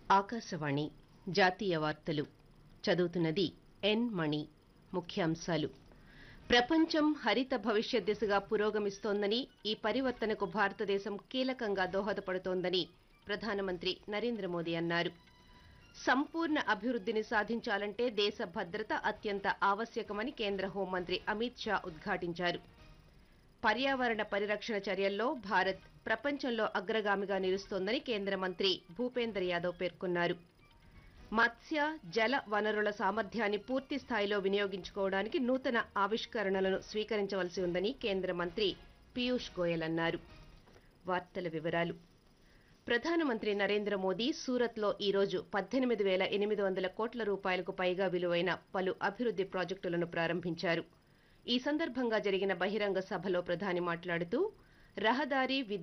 ఆకాశవాణి జాతీయ వార్తలు చదువుతున్నది ఎన్ మణి ముఖ్యాంశాలు ప్రపంచం హరిత భవిష్యత్ దిశగా పురోగమిస్తోందని ఈ పరివర్తనకు భారతదేశం కీలకంగా దోహదపడుతోందని ప్రధానమంత్రి నరేంద్ర మోదీ అన్నారు సంపూర్ణ అభివృద్ధిని సాధించాలంటే దేశ భద్రత అత్యంత ఆవశ్యకమని కేంద్ర హోంమంత్రి అమిత్ షా ఉద్ఘాటించారు పర్యావరణ పరిరక్షణ చర్యల్లో భారత్ ప్రపంచంలో అగ్రగామిగా నిలుస్తోందని కేంద్ర మంత్రి భూపేందర్ యాదవ్ పేర్కొన్నారు మత్స్య జల వనరుల సామర్థ్యాన్ని పూర్తి స్థాయిలో వినియోగించుకోవడానికి నూతన ఆవిష్కరణలను స్వీకరించవలసి ఉందని కేంద్ర మంత్రి పీయూష్ గోయల్ అన్నారు వార్తల వివరాలు ప్రధానమంత్రి నరేంద్ర మోదీ సూరత్లో ఈ రోజు పద్దెనిమిది వేల ఎనిమిది వందల కోట్ల రూపాయలకు పైగా విలువైన పలు అభివృద్ది ప్రాజెక్టులను ప్రారంభించారు ఈ సందర్భంగా జరిగిన బహిరంగ సభలో ప్రధాని మాట్లాడుతూ రహదారి